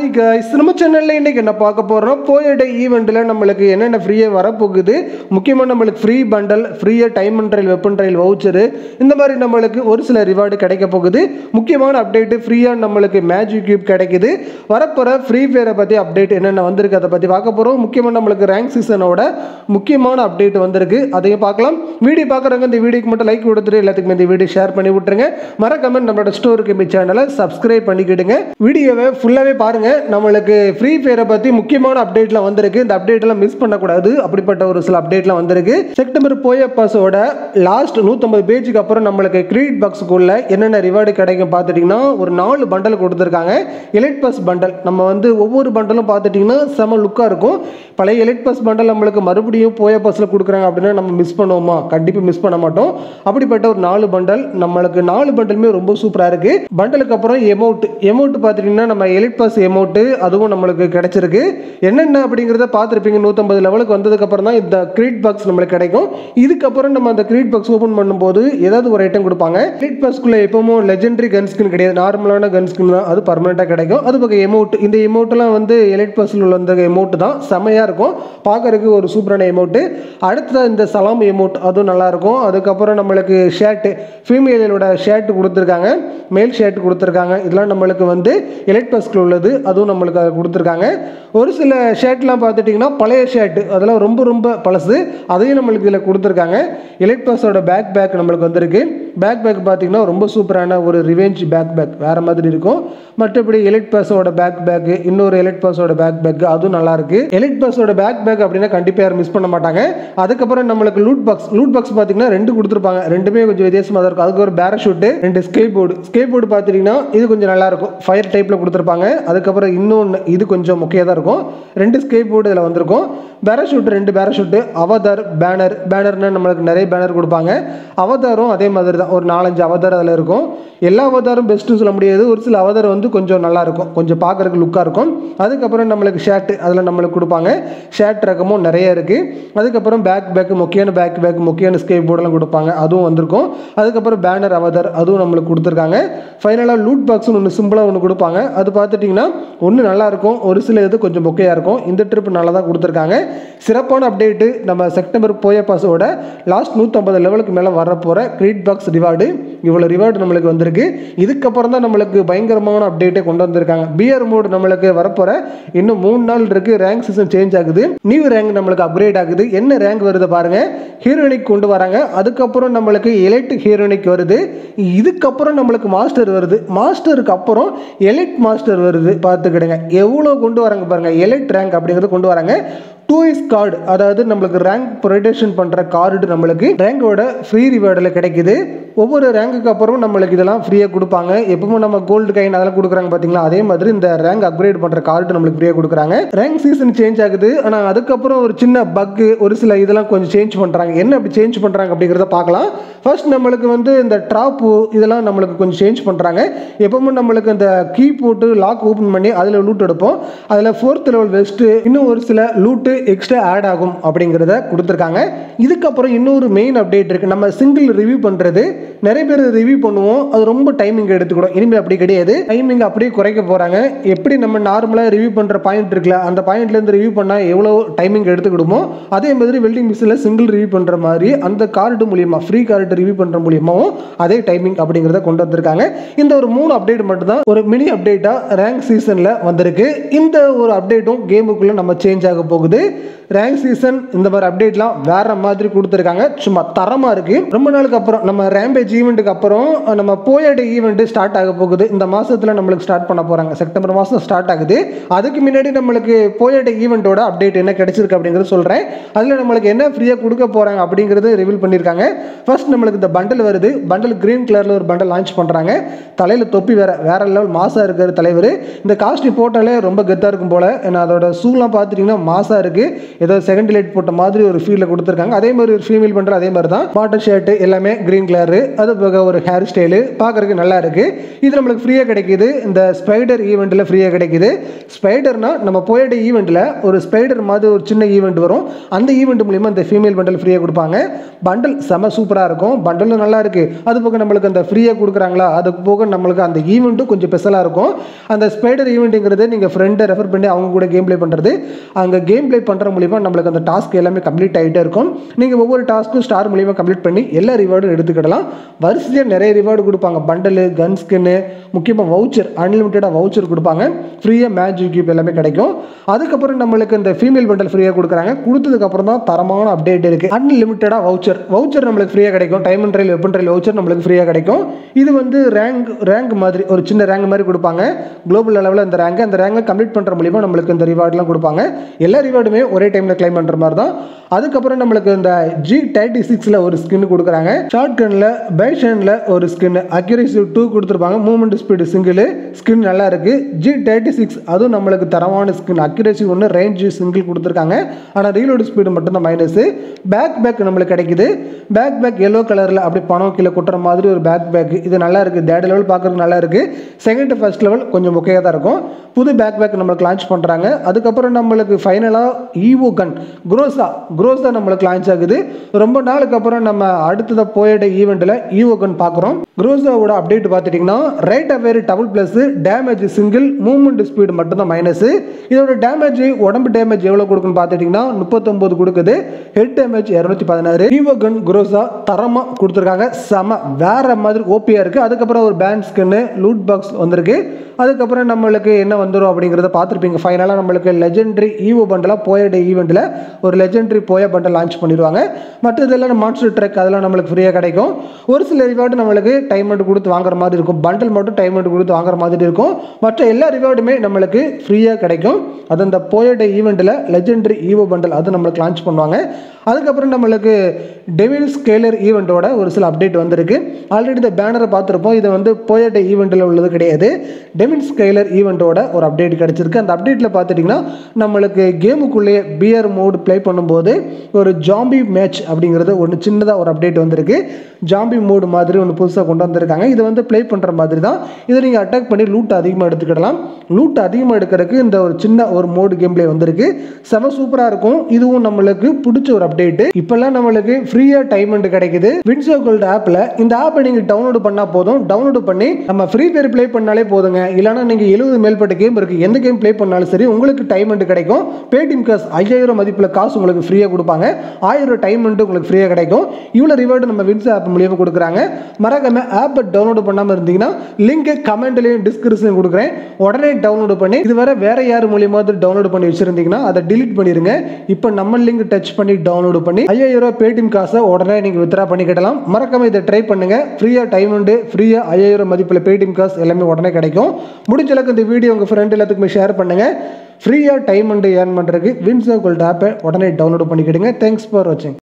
hi guys நம்ம சேனலில் இன்றைக்கி என்ன பார்க்க போகிறோம் போயடே ஈவெண்ட்டில் நம்மளுக்கு என்னென்ன ஃப்ரீயாக வரப்போகுது முக்கியமாக நம்மளுக்கு ஃப்ரீ பண்டல் ஃப்ரீயாக time and trial weapon trial voucher இந்த மாதிரி நம்மளுக்கு ஒரு சில ரிவார்டு கிடைக்க போகுது முக்கியமான அப்டேட்டு ஃப்ரீயாக நம்மளுக்கு மேஜிக் கியூப் கிடைக்குது வரப்போகிற ஃப்ரீ ஃபயரை பற்றி அப்டேட் என்னென்ன வந்திருக்கு அதை பற்றி பார்க்க போகிறோம் முக்கியமாக நம்மளுக்கு ரேங்க் சீசனோட முக்கியமான அப்டேட் வந்திருக்கு அதையும் பார்க்கலாம் வீடியோ பார்க்குறவங்க இந்த வீடியோக்கு மட்டும் லைக் கொடுத்துட்டு எல்லாத்துக்குமே இந்த வீடியோ ஷேர் பண்ணி விட்டுருங்க மறக்காம நம்மளோட ஸ்டோருக்கு இந்த சேனலை சப்ஸ்கிரைப் பண்ணிக்கிடுங்க வீடியோவை ஃபுல்லாகவே பாருங்க நம்மளுக்கு ஃப்ரீ ஃபயரை பற்றி முக்கியமான அப்டேட்லாம் வந்திருக்கு இந்த அப்டேட்லாம் மிஸ் பண்ணக்கூடாது அப்படிப்பட்ட ஒரு சில அப்டேட்லாம் வந்திருக்கு செப்டம்பர் போய பாஸோட லாஸ்ட் நூற்றம்பது பேஜுக்கு அப்புறம் நம்மளுக்கு கிரீட் பாக்ஸுக்குள்ள என்னென்ன ரிவார்டு கிடைக்கும் பார்த்துட்டிங்கன்னா ஒரு நாலு பண்டல் கொடுத்துருக்காங்க எலைட் பஸ் பண்டல் நம்ம வந்து ஒவ்வொரு பண்டலும் பார்த்துட்டிங்கன்னா செம லுக்காக இருக்கும் பழைய எலைட் பஸ் பண்டல் நம்மளுக்கு மறுபடியும் போய பஸ்ஸில் கொடுக்குறாங்க அப்படின்னா நம்ம மிஸ் பண்ணுவோமா கண்டிப்பாக மிஸ் பண்ண மாட்டோம் அப்படிப்பட்ட ஒரு நாலு பண்டல் நம்மளுக்கு நாலு பண்டலுமே ரொம்ப சூப்பராக இருக்குது பண்டலுக்கு அப்புறம் எமௌண்ட் எமௌண்ட் பார்த்துட்டிங்கன்னா நம்ம எலிட் பாஸ் எமௌண்ட்டு அதுவும் நம்மளுக்கு கிடைச்சிருக்கு என்னென்ன அப்படிங்கிறத பார்த்துருப்பீங்க நூற்றம்பது லெவலுக்கு வந்ததுக்கப்புறம் தான் இந்த கிரீட் பாக்ஸ் நம்மளுக்கு கிடைக்கும் இதுக்கப்புறம் நம்ம அந்த கிரீட் பாக்ஸ் ஓப்பன் பண்ணும்போது ஏதாவது ஒரு ஐட்டம் கொடுப்பாங்க கிரீட் பாக்ஸ்க்குள்ளே எப்பவும் லெஜெண்டரி கன் ஸ்கின் கிடையாது நார்மலான கன் ஸ்கின் தான் அது பர்மனெண்ட்டாக கிடைக்கும் அது பக்கம் எமௌண்ட் இந்த எமௌண்ட்லாம் வந்து எலைட் பாஸில் உள்ள அந்த எமௌண்ட் தான் செமையாக இருக்கும் பார்க்கறதுக்கு ஒரு சூப்பரான எமௌண்ட்டு அடுத்தது இந்த சலாம் எமௌண்ட் அதுவும் நல்லாயிருக்கும் அதுக்கப்புறம் நம்மளுக்கு ஷர்ட்டு ஃபீமேலோட ஷர்ட் கொடுத்துருக்காங்க மேல் ஷர்ட் கொடுத்துருக்காங்க இதெல்லாம் நம்மளுக்கு வந்து எலைட் பாஸ்கில் உள்ளது அதுவும் நம்மளுக்கு அதை கொடுத்துருக்காங்க ஒரு சில ஷர்ட்லாம் பார்த்துட்டிங்கன்னா பழைய ஷர்ட் அதெல்லாம் ரொம்ப ரொம்ப பழசு அதையும் நம்மளுக்கு இதில் கொடுத்துருக்காங்க எலைட் பாஸோட பேக் பேக் நம்மளுக்கு வந்திருக்கு பேக் பேக் பார்த்தீங்கன்னா ரொம்ப சூப்பரான ஒரு ரிவெஞ்ச் பேக் பேக் வேறு மாதிரி இருக்கும் மற்றபடி எலைட் பாஸோட பேக் பேக் இன்னொரு எலைட் பாஸோட பேக் பேக் அதுவும் நல்லா இருக்கு எலைட் பாஸோட பேக் பேக் அப்படின்னா கண்டிப்பாக யாரும் மிஸ் பண்ண மாட்டாங்க அதுக்கப்புறம் நம்மளுக்கு லூட் பாக்ஸ் லூட் பாக்ஸ் பார்த்தீங்கன்னா ரெண்டு கொடுத்துருப்பாங்க ரெண்டுமே கொஞ்சம் வித்தியாசமாக தான் இருக்கும் அதுக்கு ஒரு பேரஷூட்டு ரெண்டு ஸ்கேட் போர்டு ஸ்கேட் போர்டு பார்த்துட்டிங்கன்னா இது கொஞ்சம் நல்லா இருக்கும் ஃபயர் டைப்பில் கொடுத்துருப்பாங்க அதுக்கப்புறம் இன்னொன்று இது கொஞ்சம் முக்கியம் தான் இருக்கும் ரெண்டு ஸ்கேட் போர்டு இதில் வந்திருக்கும் பேரஷூட் ரெண்டு பேரஷூட்டு அவதார் பேனர் பேனர்னு நம்மளுக்கு நிறைய பேனர் கொடுப்பாங்க அவதாரும் அதே மாதிரி தான் ஒரு நாலஞ்சு அவதார் அதில் இருக்கும் எல்லா அவதாரும் பெஸ்ட்டுன்னு சொல்ல முடியாது ஒரு சில அவதார் வந்து கொஞ்சம் நல்லா இருக்கும் கொஞ்சம் பார்க்குறதுக்கு லுக்காக இருக்கும் அதுக்கப்புறம் நம்மளுக்கு ஷர்ட்டு அதில் நம்மளுக்கு கொடுப்பாங்க ஷர்ட் ரகமும் நிறைய இருக்குது அதுக்கப்புறம் பேக் பேக் முக்கியமான பேக் பேக் முக்கியமான ஸ்கேப் போர்டெல்லாம் கொடுப்பாங்க அதுவும் வந்திருக்கும் அதுக்கப்புறம் பேனர் அவதார் அதுவும் நம்மளுக்கு கொடுத்துருக்காங்க ஃபைனலாக லூட் பாக்ஸ்னு ஒன்று சிம்பிளாக ஒன்று கொடுப்பாங்க அது பார்த்துட்டிங்கன்னா ஒன்று நல்லா இருக்கும் ஒரு சில இது கொஞ்சம் மொக்கையாக இருக்கும் இந்த ட்ரிப் நல்லா தான் கொடுத்துருக்காங்க சிறப்பான அப்டேட்டு நம்ம செப்டம்பர் போய பாஸோட லாஸ்ட் நூற்றம்பது லெவலுக்கு மேலே வரப்போகிற கிரீட் பாக்ஸ் ரிவார்டு இவ்வளோ ரிவார்டு நம்மளுக்கு வந்திருக்கு இதுக்கப்புறம் தான் நம்மளுக்கு பயங்கரமான அப்டேட்டே கொண்டு வந்திருக்காங்க பிஆர் மோடு நம்மளுக்கு வரப்போகிற இன்னும் மூணு நாள் இருக்குது ரேங்க் சீசன் சேஞ்ச் ஆகுது நியூ ரேங்க் நம்மளுக்கு அப்கிரேட் ஆகுது என்ன ரேங்க் வருது பாருங்க ஹீரோனிக் கொண்டு வராங்க அதுக்கப்புறம் நம்மளுக்கு எலைட் ஹீரோனிக் வருது இதுக்கப்புறம் நம்மளுக்கு மாஸ்டர் வருது மாஸ்டருக்கு அப்புறம் எலைட் மாஸ்டர் வருது பார்த்துக்கிடுங்க எவ்வளோ கொண்டு வராங்க பாருங்க எலைட் ரேங்க் அப்படிங்கிறது கொண்டு வராங்க டூஇஸ் கார்டு அதாவது நம்மளுக்கு ரேங்க் ப்ரொடேஷன் பண்ணுற கார்டு நம்மளுக்கு ரேங்கோட ஃப்ரீ ரிவார்டில் கிடைக்குது ஒவ்வொரு ரேங்குக்கு அப்புறம் நம்மளுக்கு இதெல்லாம் ஃப்ரீயாக கொடுப்பாங்க எப்பவும் நம்ம கோல்டு கைன் அதெல்லாம் கொடுக்குறாங்க பார்த்தீங்களா அதே மாதிரி இந்த ரேங்க் அப்கிரேட் பண்ணுற கார்டு நம்மளுக்கு ஃப்ரீயாக கொடுக்குறாங்க ரேங்க் சீசன் சேஞ்ச் ஆகுது ஆனால் அதுக்கப்புறம் ஒரு சின்ன பக்கு ஒரு சில இதெல்லாம் கொஞ்சம் சேஞ்ச் பண்ணுறாங்க என்ன அப்படி சேஞ்ச் பண்ணுறாங்க அப்படிங்கிறத பார்க்கலாம் ஃபர்ஸ்ட் நம்மளுக்கு வந்து இந்த ட்ராப்பு இதெல்லாம் நம்மளுக்கு கொஞ்சம் சேஞ்ச் பண்ணுறாங்க எப்பவும் நம்மளுக்கு இந்த கீ போட்டு லாக் ஓப்பன் பண்ணி அதில் லூட் எடுப்போம் அதில் ஃபோர்த் லெவல் வெஸ்ட்டு இன்னும் ஒரு சில லூட்டு எக்ஸ்ட்ரா ஆட் ஆகும் அப்படிங்கிறத கொடுத்துருக்காங்க இதுக்கப்புறம் இன்னொரு மெயின் அப்டேட் இருக்குது நம்ம சிங்கிள் ரிவ்யூ பண்ணுறது நிறைய பேர் ரிவ்யூ பண்ணுவோம் அது ரொம்ப டைமிங் எடுத்துக்கிடும் இனிமேல் அப்படி கிடையாது டைமிங் அப்படியே குறைக்க போகிறாங்க எப்படி நம்ம நார்மலாக ரிவ்யூ பண்ணுற பாயிண்ட் இருக்குல்ல அந்த பாயிண்ட்லேருந்து ரிவ்யூ பண்ணால் எவ்வளோ டைமிங் எடுத்துக்கிடுமோ அதே மாதிரி வெல்டிங் மிஷினில் சிங்கிள் ரிவ்யூ பண்ணுற மாதிரி அந்த கார்டு மூலியமா ஃப்ரீ கார்டு ரிவ்யூ பண்ணுற மூலியமாகவும் அதே டைமிங் அப்படிங்கிறத கொண்டு வந்திருக்காங்க இந்த ஒரு மூணு அப்டேட் மட்டும் தான் ஒரு மினி அப்டேட்டாக ரேங்க் சீசனில் வந்திருக்கு இந்த ஒரு அப்டேட்டும் கேமுக்குள்ளே நம்ம சேஞ்ச் ஆக போகுது ரேங்க் சீசன் இந்த மாதிரி அப்டேட்லாம் வேற மாதிரி கொடுத்துருக்காங்க சும்மா தரமாக இருக்கு ரொம்ப நாளுக்கு அப்புறம் நம்ம ரேம்பேஜ் ஈவெண்ட்டுக்கு அப்புறம் நம்ம போயடே ஈவெண்ட் ஸ்டார்ட் ஆக போகுது இந்த மாசத்துல நம்மளுக்கு ஸ்டார்ட் பண்ண போறாங்க செப்டம்பர் மாதம் ஸ்டார்ட் ஆகுது அதுக்கு முன்னாடி நம்மளுக்கு போயடே ஈவெண்ட்டோட அப்டேட் என்ன கிடைச்சிருக்கு அப்படிங்கிறது சொல்கிறேன் அதில் நம்மளுக்கு என்ன ஃப்ரீயாக கொடுக்க போகிறாங்க அப்படிங்கிறது ரிவீல் பண்ணியிருக்காங்க ஃபர்ஸ்ட் நம்மளுக்கு இந்த பண்டல் வருது பண்டல் கிரீன் கலரில் ஒரு பண்டல் லான்ச் பண்ணுறாங்க தலையில் தொப்பி வேற வேற லெவல் மாசாக இருக்கிற தலைவர் இந்த காஸ்டியூம் போட்டாலே ரொம்ப கெத்தாக இருக்கும் போல் ஏன்னா அதோட ஷூலாம் பார்த்துட்டிங்கன்னா மாசாக இருக்குது ஏதோ செகண்ட் லைட் போட்ட மாதிரி ஒரு ஃபீலில் கொடுத்துருக்காங்க அதே மாதிரி ஒரு ஃபீமேல் பண்டல் அதே மாதிரி தான் பாட்டம் ஷர்ட் எல்லாமே கிரீன் கலரு அது போக ஒரு ஹேர் ஸ்டைலு பார்க்கறதுக்கு நல்லா இருக்கு இது நம்மளுக்கு ஃப்ரீயாக கிடைக்குது இந்த ஸ்பைடர் ஈவெண்ட்டில் ஃப்ரீயாக கிடைக்குது ஸ்பைடர்னா நம்ம போயிட்ட ஈவெண்ட்டில் ஒரு ஸ்பைடர் மாதிரி ஒரு சின்ன ஈவெண்ட் வரும் அந்த ஈவெண்ட் மூலிமா இந்த ஃபீமேல் பண்டல் ஃப்ரீயாக கொடுப்பாங்க பண்டல் செம சூப்பராக இருக்கும் பண்டலும் நல்லா இருக்கு அது போக நம்மளுக்கு அந்த ஃப்ரீயாக கொடுக்குறாங்களா அது போக நம்மளுக்கு அந்த ஈவெண்ட்டும் கொஞ்சம் ஸ்பெஷலாக இருக்கும் அந்த ஸ்பைடர் ஈவெண்ட்டுங்கிறது நீங்கள் ஃப்ரெண்டை ரெஃபர் பண்ணி அவங்க கூட கேம் ப்ளே பண்ணுறது அங்கே கேம் ப்ளே பண்ணுற மூலிமா நம்மளுக்கு அந்த டாஸ்க் எல்லாமே கம்ப்ளீட் ஆகிட்டே இருக்கும் நீங்கள் ஒவ்வொரு டாஸ்க்கும் ஸ்டார் மூலிமா கம்ப்ளீட் பண்ணி எல்லா ரிவார்டும் எடுத்துக்கிடலாம் வரிசையாக நிறைய ரிவார்டு கொடுப்பாங்க பண்டலு கன் ஸ்கின்னு முக்கியமாக வவுச்சர் அன்லிமிட்டடாக வவுச்சர் கொடுப்பாங்க ஃப்ரீயாக மேஜிக் கியூப் எல்லாமே கிடைக்கும் அதுக்கப்புறம் நம்மளுக்கு இந்த ஃபீமேல் பண்டல் ஃப்ரீயாக கொடுக்குறாங்க கொடுத்ததுக்கப்புறம் தான் தரமான அப்டேட் இருக்குது அன்லிமிட்டடாக வவுச்சர் வவுச்சர் நம்மளுக்கு ஃப்ரீயாக கிடைக்கும் time and trial weapon trial voucher நம்மளுக்கு ஃப்ரீயாக கிடைக்கும் இது வந்து ரேங்க் ரேங்க் மாதிரி ஒரு சின்ன ரேங்க் மாதிரி கொடுப்பாங்க குளோபல் லெவலில் இந்த ரேங்க் அந்த ரேங்கை கம்ப்ளீட் பண்ணுற மூலிமா நம்மளுக்கு இந்த ரிவார்ட்லாம் கொடுப்பாங்க எல்லா ரிவார்டுமே ஒரே டைமில் கிளைம் பண்ணுற மாதிரி தான் அதுக்கப்புறம் நம்மளுக்கு இந்த ஜி தேர்ட்டி சிக்ஸில் ஒரு ஸ்கின் கொடுக்குறாங்க ஷார்ட் கனில் பைஷனில் ஒரு ஸ்கின் அக்யூரேசி டூ கொடுத்துருப்பாங்க மூவ்மெண்ட் ஸ்பீடு சிங்கிள் ஸ்கின் நல்லா இருக்குது ஜி தேர்ட்டி சிக்ஸ் அதுவும் நம்மளுக்கு தரமான ஸ்கின் அக்யூரேசி ஒன்று ரேஞ்சு சிங்கிள் கொடுத்துருக்காங்க ஆனால் ரீலோடு ஸ்பீடு மட்டும்தான் மைனஸு பேக் பேக் நம்மளுக்கு கிடைக்குது பேக் பேக் எல்லோ கலரில் அப்படி பணம் கீழே கொட்டுற மாதிரி ஒரு பேக் பேக் இது நல்லா இருக்குது தேர்ட் லெவல் பார்க்குறதுக்கு நல்லா இருக்குது செகண்ட் ஃபர்ஸ்ட் லெவல் கொஞ்சம் முக்கியமாக தான் இருக்கும் புது பேக் பேக் நம்மளுக்கு லான்ச் பண்ணுறாங்க அதுக்கப்புறம் நம்மளுக்கு ஃபைனலாக ஈவோ கன் குரோசா குரோசா நம்மளுக்கு லான்ச் ஆகுது ரொம்ப நாளுக்கு அப்புறம் நம்ம அடுத்ததை போயிட ஈவெண்ட்டில் ஈவோ கன் பார்க்குறோம் குரோசாவோட அப்டேட் பார்த்துட்டிங்கன்னா right aware double plus damage single movement speed மட்டும்தான் மைனஸ் இதோட டேமேஜ் உடம்பு டேமேஜ் எவ்வளோ கொடுக்குன்னு பார்த்துட்டிங்கன்னா முப்பத்தொம்போது கொடுக்குது ஹெட் டேமேஜ் இரநூத்தி பதினாறு ஈவோ கன் குரோசா தரமாக கொடுத்துருக்காங்க செம வேற மாதிரி ஓபியாக இருக்குது அதுக்கப்புறம் ஒரு பேண்ட் ஸ்கின்னு லூட் பாக்ஸ் வந்திருக்கு அதுக்கப்புறம் நம்மளுக்கு என்ன வந்துடும் அப்படிங்கிறத பார்த்துருப்பீங்க ஃபைனலாக நம்மளுக்கு லெஜெண்டரி ஈவோ பண்டலாக போயட ஈவெண்ட்டில் ஒரு லெஜெண்டரி போய பண்டல் லான்ச் பண்ணிடுவாங்க மற்றதெல்லாம் மான்ஸ்டர் ட்ரெக் அதெல்லாம் நம்மளுக்கு ஃப்ரீயாக கிடைக்கும் ஒரு சில ரிவார்டு நம்மளுக்கு டைம் மட்டும் கொடுத்து வாங்குற மாதிரி இருக்கும் பண்டல் மட்டும் டைம் மட்டும் கொடுத்து வாங்குற மாதிரி இருக்கும் மற்ற எல்லா ரிவார்டுமே நம்மளுக்கு ஃப்ரீயாக கிடைக்கும் அது அந்த போயட ஈவெண்ட்டில் லெஜெண்டரி ஈவோ பண்டல் அது நம்மளுக்கு லான்ச் பண்ணுவாங்க அதுக்கப்புறம் நம்மளுக்கு டெவில் ஸ்கேலர் ஈவெண்ட்டோட ஒரு சில அப்டேட் வந்திருக்கு ஆல்ரெடி இந்த பேனரை பார்த்துருப்போம் இது வந்து போயட்ட ஈவெண்ட்டில் உள்ளது கிடையாது டெவில் ஸ்கேலர் ஈவெண்ட்டோட ஒரு அப்டேட் கிடச்சிருக்கு அந்த அப்டேட்டில் பார்த்துட்டிங்கன்னா நம்மளுக்கு கேமுக்குள்ளேயே பியர் மோடு ப்ளே பண்ணும்போது ஒரு ஜாம்பி மேட்ச் அப்படிங்கிறது ஒன்று சின்னதாக ஒரு அப்டேட் வந்திருக்கு ஜாம்பி மோடு மாதிரி ஒன்று புதுசாக கொண்டு வந்திருக்காங்க இது வந்து ப்ளே பண்ணுற மாதிரி தான் இதை நீங்கள் அட்டாக் பண்ணி லூட் அதிகமாக எடுத்துக்கிடலாம் லூட் அதிகமாக எடுக்கிறதுக்கு இந்த ஒரு சின்ன ஒரு மோடு கேம் ப்ளே வந்திருக்கு செம சூப்பராக இருக்கும் இதுவும் நம்மளுக்கு பிடிச்ச ஒரு அப்டேட்டு இப்போல்லாம் நம்மளுக்கு ஃப்ரீயாக டைமண்ட் கிடைக்குது வின்சோ கோல்டு ஆப்பில் இந்த ஆப்பை நீங்கள் டவுன்லோடு பண்ணால் போதும் டவுன்லோடு பண்ணி நம்ம ஃப்ரீ ஃபயர் ப்ளே பண்ணாலே போதுங்க இல்லைனா நீங்கள் எழுபது மேற்பட்ட கேம் இருக்குது எந்த கேம் ப்ளே பண்ணாலும் சரி உங்களுக்கு டைமண்ட் கிடைக்கும் பேடிஎம் காசு ஐயாயிரம் மதிப்பில் காசு உங்களுக்கு ஃப்ரீயாக கொடுப்பாங்க ஆயிரம் டைமண்ட் உங்களுக்கு ஃப்ரீயாக கிடைக்கும் இவ்வளோ ரிவார்டு நம்ம வின்சோ ஆப் மூலியமாக கொடுக்குறாங்க மறக்காம ஆப்பை டவுன்லோடு பண்ணாமல் இருந்தீங்கன்னா லிங்க் கமெண்ட்லையும் டிஸ்கிரிப்ஷன் கொடுக்குறேன் உடனே டவுன்லோடு பண்ணி இதுவரை வேற யார் மூலியமாவது டவுன்லோடு பண்ணி வச்சிருந்தீங்கன்னா அதை டிலீட் பண்ணிடுங்க இப்போ நம்ம லிங்க் டச் பண்ணி டவுன்லோடு பண்ணி ஐயாயிரம் ரூபாய் பேடிஎம் காசை உடனே நீங்கள் வித்ரா பண்ணிக்கிடலாம் மறக்காம இதை ட்ரை பண்ணுங்க ஃப்ரீயாக டைம் உண்டு ஃப்ரீயாக ஐயாயிரம் மதிப்பில் பேடிஎம் காசு எல்லாமே உடனே கிடைக்கும் முடிஞ்ச அளவுக்கு இந்த வீடியோ உங்கள் ஃப்ரெண்ட் எல்லாத்துக்குமே ஷேர் பண்ணுங்க ஃப்ரீயாக டைம் உண்டு ஏர்ன் பண்ணுறதுக்கு வின்சோ கோல்ட் ஆப்பை உடனே டவுன்லோட் பண்ணிக்கிடுங்க தேங்க்ஸ் ஃபார் வாட்சிங்